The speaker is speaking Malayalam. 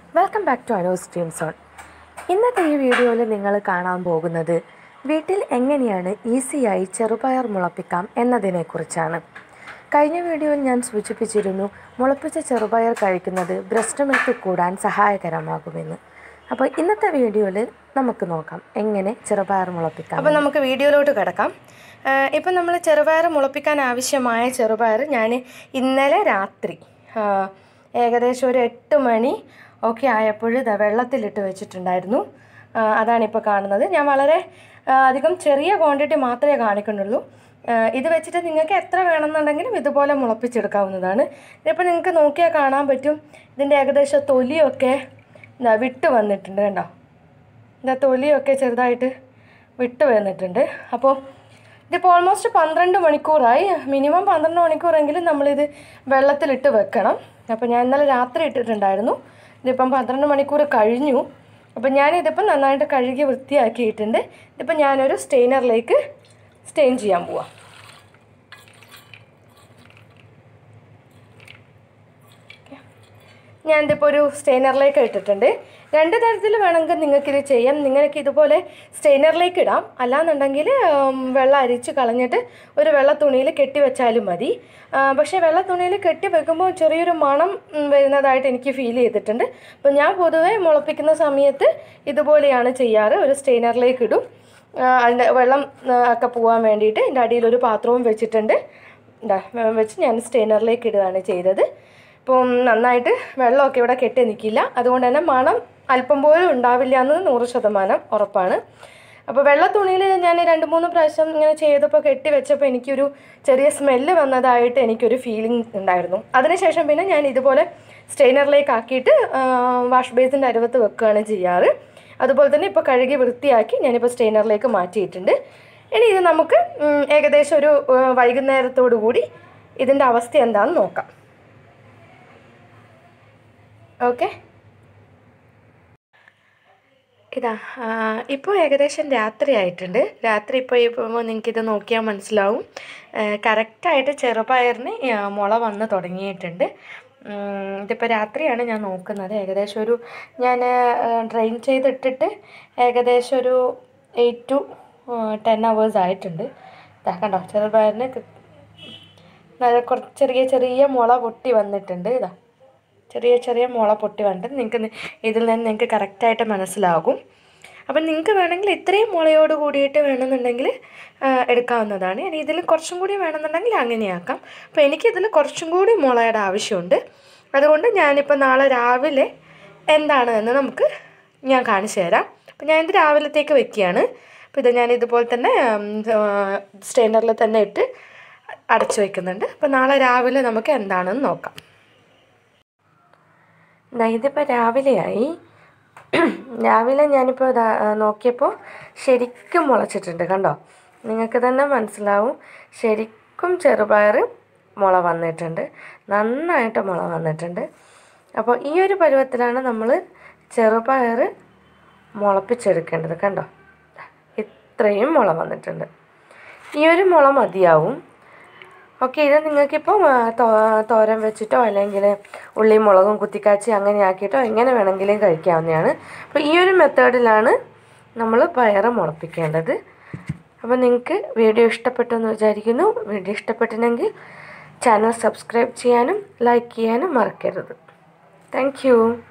welcome back to Anno stream zone ഇന്നത്തെ ഈ വീഡിയോയിൽ നിങ്ങൾ കാണാൻ പോകുന്നത് വീട്ടിൽ എങ്ങനെയാണ് ഈസിയായി ചെറുപയർ മുളപ്പിക്കാം എന്നതിനെക്കുറിച്ചാണ് കഴിഞ്ഞ വീഡിയോയിൽ ഞാൻ സൂചിപ്പിച്ചിരുന്നു മുളപ്പിച്ച ചെറുപയർ കഴിക്കുന്നത് ബ്രസ്റ്റ് മിൽക്ക് കൂടാൻ സഹായകരമാകുമെന്ന് അപ്പോൾ ഇന്നത്തെ വീഡിയോയിൽ നമുക്ക് നോക്കാം എങ്ങനെ ചെറുപയർ മുളപ്പിക്കാം അപ്പോൾ നമുക്ക് വീഡിയോയിലോട്ട് കിടക്കാം ഇപ്പം നമ്മൾ ചെറുപയർ മുളപ്പിക്കാൻ ആവശ്യമായ ചെറുപയർ ഞാൻ ഇന്നലെ രാത്രി ആ, ഏകദേശം ഒരു എട്ട് മണി ഒക്കെ ആയപ്പോൾ ഇതാ വെള്ളത്തിലിട്ട് വെച്ചിട്ടുണ്ടായിരുന്നു ആ, അതാണിപ്പോൾ കാണുന്നത് ഞാൻ വളരെ ആ, അധികം ചെറിയ ക്വാണ്ടിറ്റി മാത്രമേ കാണിക്കുന്നുള്ളൂ ആ, ഇത് വെച്ചിട്ട് നിങ്ങൾക്ക് എത്ര വേണമെന്നുണ്ടെങ്കിലും ഇതുപോലെ മുളപ്പിച്ചെടുക്കാവുന്നതാണ് ഇതിപ്പോൾ നിങ്ങൾക്ക് നോക്കിയാൽ കാണാൻ പറ്റും ഇതിൻ്റെ ഏകദേശം തൊലിയൊക്കെ ഇതാ വിട്ട് വന്നിട്ടുണ്ട് കണ്ടോ ഇതിൻ്റെ തൊലിയൊക്കെ ചെറുതായിട്ട് വിട്ട് വന്നിട്ടുണ്ട് അപ്പോൾ ഇതിപ്പോൾ ഓൾമോസ്റ്റ് പന്ത്രണ്ട് മണിക്കൂറായി മിനിമം പന്ത്രണ്ട് മണിക്കൂറെങ്കിലും നമ്മളിത് വെള്ളത്തിലിട്ട് വെക്കണം അപ്പോൾ ഞാൻ ഇന്നലെ രാത്രി ഇട്ടിട്ടുണ്ടായിരുന്നു ഇതിപ്പം പന്ത്രണ്ട് മണിക്കൂർ കഴിഞ്ഞു അപ്പോൾ ഞാനിതിപ്പം നന്നായിട്ട് കഴുകി വൃത്തിയാക്കിയിട്ടുണ്ട് ഇതിപ്പോൾ ഞാനൊരു സ്റ്റെയിനറിലേക്ക് സ്റ്റെയിൻ ചെയ്യാൻ പോവാം ഞാനിതിപ്പോൾ ഒരു സ്റ്റെയിനറിലേക്ക് ഇട്ടിട്ടുണ്ട് രണ്ട് തരത്തിൽ വേണമെങ്കിൽ നിങ്ങൾക്കിത് ചെയ്യാം നിങ്ങൾക്ക് ഇതുപോലെ സ്റ്റെയിനറിലേക്ക് ഇടാം അല്ലാന്നുണ്ടെങ്കിൽ ഉം, വെള്ളം അരിച്ച് കളഞ്ഞിട്ട് ഒരു വെള്ള തുണിയിൽ കെട്ടി വെച്ചാലും മതി ആ, പക്ഷേ വെള്ള തുണിയിൽ കെട്ടി വെക്കുമ്പോൾ ചെറിയൊരു മണം ഉം, വരുന്നതായിട്ട് എനിക്ക് ഫീൽ ചെയ്തിട്ടുണ്ട് അപ്പോൾ ഞാൻ പൊതുവേ മുളപ്പിക്കുന്ന സമയത്ത് ഇതുപോലെയാണ് ചെയ്യാറ് ഒരു സ്റ്റെയിനറിലേക്ക് ഇടും ആ, അതിൻ്റെ വെള്ളം ആ, ഒക്കെ പോകാൻ വേണ്ടിയിട്ട് എൻ്റെ അടിയിൽ ഒരു പാത്രവും വെച്ചിട്ടുണ്ട് ഇതാ വെച്ച് ഞാൻ സ്റ്റെയിനറിലേക്ക് ഇടുകയാണ് ചെയ്തത് ഇപ്പം നന്നായിട്ട് വെള്ളമൊക്കെ ഇവിടെ കെട്ടി നിൽക്കില്ല അതുകൊണ്ട് തന്നെ മണം അല്പം പോലും ഉണ്ടാവില്ല എന്ന് നൂറ് ശതമാനം ഉറപ്പാണ് അപ്പോൾ വെള്ള തുണിയിൽ ഞാൻ രണ്ട് മൂന്ന് പ്രാവശ്യം ഇങ്ങനെ ചെയ്തപ്പോൾ കെട്ടി വെച്ചപ്പോൾ എനിക്കൊരു ചെറിയ സ്മെല്ല് വന്നതായിട്ട് എനിക്കൊരു ഫീലിംഗ് ഉണ്ടായിരുന്നു അതിനുശേഷം പിന്നെ ഞാൻ ഇതുപോലെ സ്റ്റെയിനറിലേക്ക് ആക്കിയിട്ട് വാഷ് ബേസിൻ്റെ അരുവത്ത് വെക്കുകയാണ് ചെയ്യാറ് അതുപോലെ തന്നെ ഇപ്പോൾ കഴുകി വൃത്തിയാക്കി ഞാനിപ്പോൾ സ്റ്റെയിനറിലേക്ക് മാറ്റിയിട്ടുണ്ട് ഇനി ഇത് നമുക്ക് ഉം, ഏകദേശം ഒരു ഏഹ്, വൈകുന്നേരത്തോടു കൂടി ഇതിൻ്റെ അവസ്ഥ എന്താണെന്ന് നോക്കാം ഓക്കെ ഇതാ ഇപ്പോൾ ഏകദേശം രാത്രി ആയിട്ടുണ്ട് രാത്രി ഇപ്പോൾ ഇപ്പോൾ നിങ്ങൾക്കിത് നോക്കിയാൽ മനസ്സിലാവും കറക്റ്റായിട്ട് ചെറുപയറിന് ആ, മുള വന്ന് തുടങ്ങിയിട്ടുണ്ട് ഉം, ഇതിപ്പോൾ രാത്രിയാണ് ഞാൻ നോക്കുന്നത് ഏകദേശം ഒരു ഞാൻ ഡ്രെയിൻ ചെയ്തിട്ടിട്ട് ഏകദേശം ഒരു എയ്റ്റ് ടു ടെൻ അവേഴ്സ് ആയിട്ടുണ്ട് ഇതാ കണ്ടോ ചെറുപയറിന് കൃ- നല്ല കുറച്ച് ചെറിയ ചെറിയ മുള പൊട്ടി വന്നിട്ടുണ്ട് ഇതാ ചെറിയ ചെറിയ മുള പൊട്ടി വന്നിട്ട് നിങ്ങൾക്ക് നി- ഇതിൽ നിന്ന് നിങ്ങൾക്ക് കറക്റ്റായിട്ട് മനസ്സിലാകും അപ്പം നിങ്ങൾക്ക് വേണമെങ്കിൽ ഇത്രയും മുളയോട് കൂടിയിട്ട് വേണമെന്നുണ്ടെങ്കിൽ ആ, എടുക്കാവുന്നതാണ് ഇനി ഇതിൽ കുറച്ചും കൂടി വേണമെന്നുണ്ടെങ്കിൽ അങ്ങനെയാക്കാം അപ്പോൾ എനിക്കിതിൽ കുറച്ചും കൂടി മുളയുടെ ആവശ്യമുണ്ട് അതുകൊണ്ട് ഞാനിപ്പോൾ നാളെ രാവിലെ എന്താണ് എന്ന് നമുക്ക് ഞാൻ കാണിച്ചു തരാം അപ്പോൾ ഞാനിത് രാവിലത്തേക്ക് വെക്കുകയാണ് അപ്പോൾ ഇത് ഞാൻ ഇതുപോലെ തന്നെ സ്റ്റെയിനറിൽ തന്നെ ഇട്ട് അടച്ചു വയ്ക്കുന്നുണ്ട് അപ്പോൾ നാളെ രാവിലെ നമുക്ക് എന്താണെന്ന് നോക്കാം ദാ ഇതിപ്പോൾ രാവിലെയായി രാവിലെ ഞാനിപ്പോൾ ദാ ആ, നോക്കിയപ്പോൾ ശരിക്കും മുളച്ചിട്ടുണ്ട് കണ്ടോ നിങ്ങൾക്ക് തന്നെ മനസ്സിലാവും ശരിക്കും ചെറുപയർ മുള വന്നിട്ടുണ്ട് നന്നായിട്ട് മുള വന്നിട്ടുണ്ട് അപ്പോൾ ഈ ഒരു പരുവത്തിലാണ് നമ്മൾ ചെറുപയർ മുളപ്പിച്ചെടുക്കേണ്ടത് കണ്ടോ ഇത്രയും മുള വന്നിട്ടുണ്ട് ഈ ഒരു മുള മതിയാവും ഓക്കെ ഇത് നിങ്ങൾക്കിപ്പോൾ തോരൻ വെച്ചിട്ടോ അല്ലെങ്കിൽ ഉള്ളിയും മുളകും കുത്തിക്കാച്ചി അങ്ങനെ ആക്കിയിട്ടോ എങ്ങനെ വേണമെങ്കിലും കഴിക്കാവുന്നതാണ് അപ്പോൾ ഈ ഒരു മെത്തേഡിലാണ് നമ്മൾ പയറ് മുളപ്പിക്കേണ്ടത് അപ്പോൾ നിങ്ങൾക്ക് വീഡിയോ ഇഷ്ടപ്പെട്ടു എന്ന് വിചാരിക്കുന്നു വീഡിയോ ഇഷ്ടപ്പെട്ടില്ലെങ്കിൽ ചാനൽ സബ്സ്ക്രൈബ് ചെയ്യാനും ലൈക്ക് ചെയ്യാനും മറക്കരുത് താങ്ക്